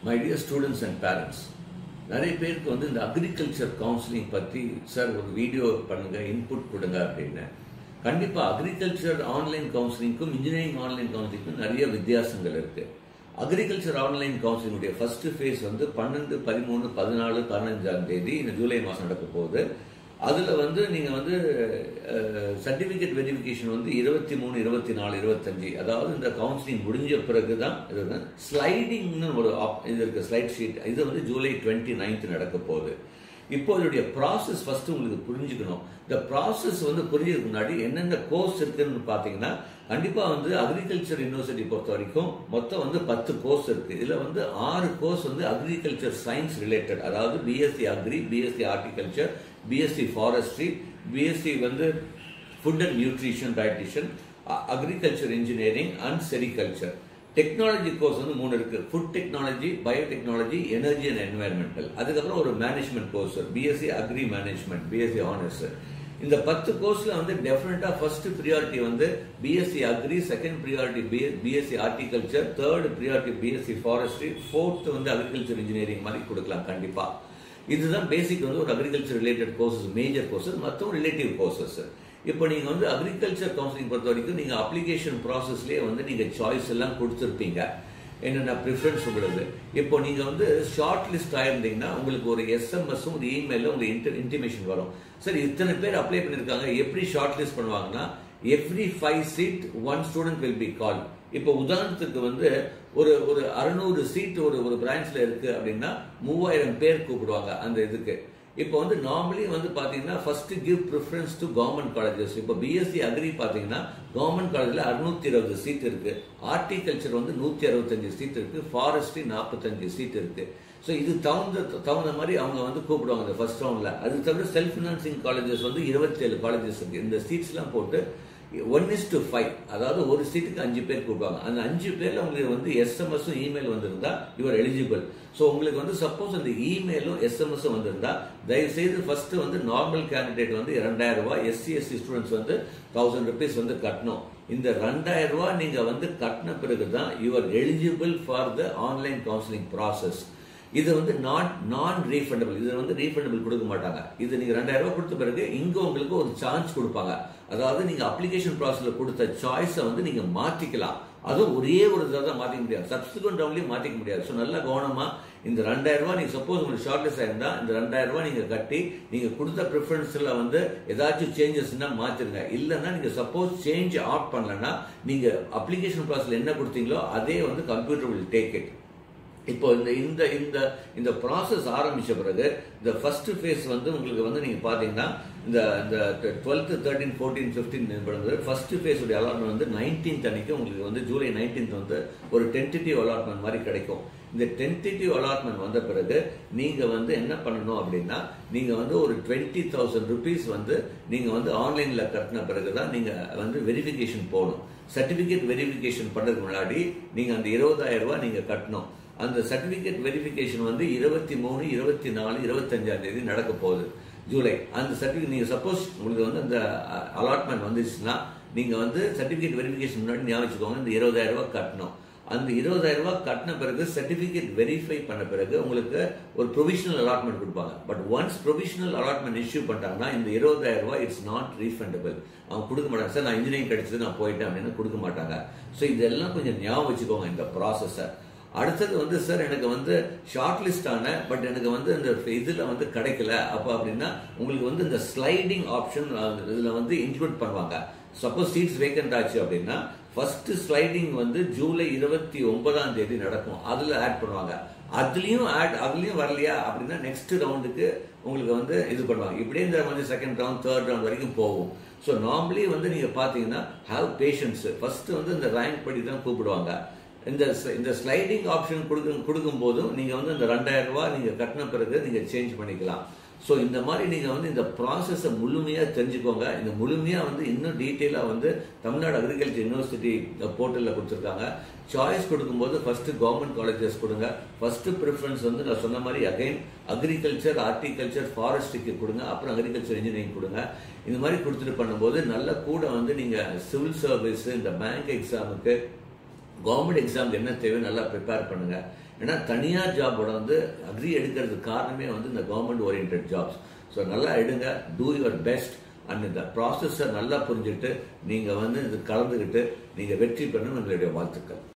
my dear students and parents நிறைய பேருக்கு வந்து இந்த அக்ரிகல்ச்சர் கவுன்சிலிங் பற்றி சார் ஒரு வீடியோ பண்ணுங்க இன்புட் கொடுங்க அப்படின்னு கண்டிப்பாக அக்ரிகல்ச்சர் ஆன்லைன் கவுன்சிலிங்க்கும் இன்ஜினியரிங் ஆன்லைன் கவுன்சிலிங்க்கும் நிறைய வித்தியாசங்கள் இருக்கு அக்ரிகல்ச்சர் ஆன்லைன் கவுன்சிலிங்குடைய ஃபர்ஸ்ட் ஃபேஸ் வந்து பன்னெண்டு பதிமூணு பதினாலு பதினஞ்சாம் தேதி இந்த ஜூலை மாதம் நடக்க போகுது அதில் வந்து நீங்கள் வந்து சர்டிஃபிகேட் வெரிஃபிகேஷன் வந்து இருபத்தி மூணு இருபத்தி நாலு இருபத்தஞ்சு அதாவது இந்த கவுன்சிலிங் முடிஞ்ச பிறகு தான் இது ஸ்லைடிங்னு ஒரு ஆப் இது இருக்குது ஸ்லைட் ஷீட் இது வந்து ஜூலை டுவெண்ட்டி நைன்த் நடக்க போகுது இப்போ இதோடைய ப்ராசஸ் ஃபர்ஸ்ட் உங்களுக்கு புரிஞ்சுக்கணும் இந்த ப்ராசஸ் வந்து புரிஞ்சதுக்கு முன்னாடி என்னென்ன கோர்ஸ் இருக்குன்னு பார்த்தீங்கன்னா கண்டிப்பாக வந்து அக்ரிகல்ச்சர் யூனிவர்சிட்டி பொறுத்த வரைக்கும் மொத்தம் வந்து பத்து கோர்ஸ் இருக்கு இதில் வந்து ஆறு கோர்ஸ் வந்து அக்ரிகல்ச்சர் சயின்ஸ் ரிலேட்டட் அதாவது BSc agri BSc horticulture BSc forestry BSc வந்து food and nutrition dietitian agriculture engineering and sericulture technology course வந்து மூணு இருக்கு food technology biotechnology energy and environmental அதுக்கப்புறம் ஒரு management course BSc agri management BSc honours இந்த பத்து கோர்ஸ்ல வந்து டெஃபினட்டா ஃபர்ஸ்ட் ப்ரியாரிட்டி வந்து BSc agri second priority BSc horticulture third priority BSc forestry fourth வந்து அக்ரிகல்ச்சர் இன்ஜினியரிங் மாதிரி கொடுக்கலாம் கண்டிப்பா இதுதான் பேசிக் வந்து ஒரு agriculture related courses major courses மற்றும் ரிலேட்டிவ் கோர்சஸ் இப்போ நீங்க வந்து அக்ரிகல்ச்சர் கவுன்சிலிங் பொறுத்த வரைக்கும் நீங்க அப்ளிகேஷன் ப்ராசஸ்லேயே வந்து நீங்க சாய்ஸ் எல்லாம் கொடுத்துருப்பீங்க என்னென்ன ப்ரிஃபரன்ஸ் உங்களுக்கு இப்போ நீங்க வந்து ஷார்ட் லிஸ்ட் ஆயிருந்தீங்கன்னா உங்களுக்கு ஒரு எஸ்எம்எஸும் ஒரு இமெயிலும் உங்களுக்கு இன்டிமேஷன் வரும் சரி இத்தனை பேர் அப்ளை பண்ணிருக்காங்க எப்படி ஷார்ட் லிஸ்ட் பண்ணுவாங்கன்னா every five seat one student will be call இப்போ உதாரணத்துக்கு வந்து ஒரு ஒரு அறுநூறு சீட் ஒரு ஒரு பிரான்ச்ல இருக்கு அப்படின்னா மூவாயிரம் பேர் கூப்பிடுவாங்க அந்த இதுக்கு இப்போ வந்து நார்மலி வந்து பாத்தீங்கன்னா first give preference to government colleges இப்போ பிஎஸ்சி அக்ரி பாத்தீங்கன்னா கவர்மெண்ட் காலேஜ்ல அறுநூத்தி இருபது சீட் இருக்கு ஹார்டிகல்ச்சர் வந்து நூத்தி அறுபத்தஞ்சு சீட் இருக்கு ஃபாரஸ்ட்ரி நாற்பத்தஞ்சு சீட் இருக்கு ஸோ இது தகுந்த தகுந்த மாதிரி அவங்க வந்து கூப்பிடுவாங்க இந்த ஃபர்ஸ்ட் ரவுண்ட்ல அது தவிர செல்ஃப் ஃபினான்சிங் காலேஜஸ் வந்து இருபத்தி ஏழு காலேஜஸ் இருக்கு இந்த சீட்ஸ் எல்லாம் போட்டு ஒன் இஸ் டு ஃபைவ் அதாவது ஒரு சீட்டுக்கு அஞ்சு பேர் கூப்பிடுவாங்க அந்த அஞ்சு பேர்ல உங்களுக்கு வந்து எஸ்எம்எஸும் இமெயில் வந்திருந்தா யுவர் எலிஜிபிள் ஸோ உங்களுக்கு வந்து சப்போஸ் அந்த இமெயிலும் எஸ்எம்எஸும் வந்திருந்தா தயவு செய்து ஃபர்ஸ்ட் வந்து நார்மல் கேண்டிடேட் வந்து ரெண்டாயிரம் ரூபாய் எஸ்சி எஸ்சி ஸ்டூடெண்ட்ஸ் வந்து தௌசண்ட் ருபீஸ் வந்து கட்டணும் இந்த ரெண்டாயிரம் ரூபாய் நீங்க வந்து கட்டின பிறகு தான் your eligible for the online counselling process இது வந்து நாட் நான் ரீஃபண்டபிள் இது வந்து ரீஃபண்டபிள் கொடுக்க மாட்டாங்க இது நீங்க ரெண்டாயிரம் ரூபாய் கொடுத்த பிறகு இங்க உங்களுக்கு ஒரு சான்ஸ் கொடுப்பாங்க அதாவது நீங்க அப்ளிகேஷன் ப்ராசஸ்ல கொடுத்த சாய்ஸை வந்து நீங்க மாத்திக்கலாம் அதுவும் ஒரே ஒரு இதாக தான் மாத்திக்க முடியாது சப்சிக்வெண்ட் ரவுண்ட்லயும் மாத்திக்க முடியாது ஸோ நல்ல கவனமா இந்த ரெண்டாயிரம் ரூபாய் நீங்க சப்போஸ் உங்களுக்கு ஷார்ட் லிஸ்ட் ஆயிருந்தா இந்த ரெண்டாயிரம் ரூபாய் நீங்க கட்டி நீங்க கொடுத்த ப்ரிஃபரன்ஸ்ல வந்து ஏதாச்சும் சேஞ்சஸ்னா மாத்திருங்க இல்லைன்னா நீங்க சப்போஸ் சேஞ்ச் ஆட் பண்ணலன்னா நீங்க அப்ளிகேஷன் ப்ராசஸ்ல என்ன கொடுத்தீங்களோ அதே வந்து கம்ப்யூட்டர் வில் டேக் இட் இப்போ இந்த இந்த இந்த இந்த ப்ராசஸ் ஆரம்பிச்ச பிறகு இந்த ஃபர்ஸ்ட் ஃபேஸ் வந்து உங்களுக்கு வந்து நீங்க பாத்தீங்கன்னா இந்த இந்த டுவெல்த் தேர்ட்டீன் ஃபோர்டீன் ஃபிஃப்டீன் பண்ணுறது ஃபர்ஸ்ட் ஃபேஸ் உடைய அலாட்மெண்ட் வந்து நைன்டீன்த் அன்னைக்கு உங்களுக்கு வந்து ஜூலை நைன்டீன்த் வந்து ஒரு டென்டேட்டிவ் அலாட்மெண்ட் மாதிரி கிடைக்கும் இந்த டென்டேட்டிவ் அலாட்மெண்ட் வந்த பிறகு நீங்க வந்து என்ன பண்ணணும் அப்படின்னா நீங்க வந்து ஒரு டுவெண்ட்டி தௌசண்ட் ருபீஸ் வந்து நீங்க வந்து ஆன்லைன்ல கட்டின பிறகு தான் நீங்க வந்து வெரிஃபிகேஷன் போகணும் சர்டிபிகேட் வெரிஃபிகேஷன் பண்றதுக்கு முன்னாடி நீங்க அந்த இருபதாயிரம் ரூபாய் நீங்க கட்டணும் அந்த சர்டிபிகேட் வெரிஃபிகேஷன் வந்து இருபத்தி மூணு இருபத்தி நாலு இருபத்தஞ்சாம் தேதி நடக்க போகுது ஜூலை அந்த சர்டிபிகேட் நீங்க சப்போஸ் உங்களுக்கு வந்து அந்த அலாட்மெண்ட் வந்துச்சுன்னா நீங்க வந்து சர்டிபிகேட் வெரிஃபிகேஷன் முன்னாடி ஞாபகம் வச்சுக்கோங்க இந்த இருபதாயிரம் ரூபாய் கட்டணும் அந்த இருபதாயிரம் ரூபாய் கட்டின பிறகு சர்டிபிகேட் வெரிஃபை பண்ண பிறகு உங்களுக்கு ஒரு ப்ரொவிஷனல் அலாட்மெண்ட் கொடுப்பாங்க but once provisional allotment issue பண்ணிட்டாங்கன்னா இந்த இருபதாயிரம் ரூபாய் இட்ஸ் நாட் ரீஃபண்டபிள் அவங்க கொடுக்க மாட்டாங்க சார் நான் இன்ஜினியரிங் கிடைச்சது நான் போயிட்டேன் அப்படின்னு கொடுக்க மாட்டாங்க ஸோ இதெல்லாம் கொஞ்சம் ஞாபகம் வச்சுக்கோங்க இந்த ப்ராசஸை அடுத்தது வந்து சார் எனக்கு வந்து ஷார்ட் லிஸ்ட் ஆன பட் எனக்கு வந்து இந்த இதுல வந்து கிடைக்கல அப்ப அப்படின்னா உங்களுக்கு வந்து இந்த ஸ்லைடிங் ஆப்ஷன் இதுல வந்து இன்க்ளூட் பண்ணுவாங்க சப்போஸ் சீட்ஸ் வேக்கண்ட் ஆச்சு அப்படின்னா ஃபர்ஸ்ட் ஸ்லைடிங் வந்து ஜூலை இருபத்தி ஒன்பதாம் தேதி நடக்கும் அதுல ஆட் பண்ணுவாங்க அதுலயும் ஆட் அதுலயும் வரலையா அப்படின்னா நெக்ஸ்ட் ரவுண்டுக்கு உங்களுக்கு வந்து இது பண்ணுவாங்க இப்படியே இந்த வந்து செகண்ட் ரவுண்ட் தேர்ட் ரவுண்ட் வரைக்கும் போகும் ஸோ நார்மலி வந்து நீங்க பாத்தீங்கன்னா ஹாவ் பேஷன்ஸ் ஃபர்ஸ்ட் வந்து இந்த ரேங்க் படி தான் கூப்பிடுவாங்க இந்த இந்த ஸ்லைடிங் ஆப்ஷன் கொடுக்கும் கொடுக்கும் போதும் நீங்க வந்து இந்த ரெண்டாயிரம் ரூபாய் நீங்க கட்டின பிறகு நீங்க சேஞ்ச் பண்ணிக்கலாம் ஸோ இந்த மாதிரி நீங்க வந்து இந்த ப்ராசஸை முழுமையா தெரிஞ்சுக்கோங்க இந்த முழுமையா வந்து இன்னும் டீட்டெயிலா வந்து தமிழ்நாடு அக்ரிகல்ச்சர் யூனிவர்சிட்டி போர்ட்டல்ல கொடுத்துருக்காங்க சாய்ஸ் கொடுக்கும்போது ஃபர்ஸ்ட் கவர்மெண்ட் காலேஜஸ் கொடுங்க ஃபர்ஸ்ட் ப்ரிஃபரன்ஸ் வந்து நான் சொன்ன மாதிரி அகைன் அக்ரிகல்ச்சர் ஹார்டிகல்ச்சர் ஃபாரஸ்ட்ரிக்கு கொடுங்க அப்புறம் அக்ரிகல்ச்சர் இன்ஜினியரிங் கொடுங்க இந்த மாதிரி கொடுத்துட்டு பண்ணும்போது நல்ல கூட வந்து நீங்க சிவில் சர்வீஸ் இந்த பேங்க் எக்ஸாமுக்கு கவர்மெண்ட் எக்ஸாம் என்ன தேவை நல்லா ப்ரிப்பேர் பண்ணுங்க ஏன்னா தனியார் ஜாபோட வந்து அக்ரி எடுக்கிறதுக்கு காரணமே வந்து இந்த கவர்மெண்ட் ஓரியன்ட் ஜாப்ஸ் ஸோ நல்லா எடுங்க டூ யுவர் பெஸ்ட் அண்ட் இந்த ப்ராசஸை நல்லா புரிஞ்சுட்டு நீங்கள் வந்து இது கலந்துக்கிட்டு நீங்கள் வெற்றி பெறணும் எங்களுடைய வாழ்த்துக்கள்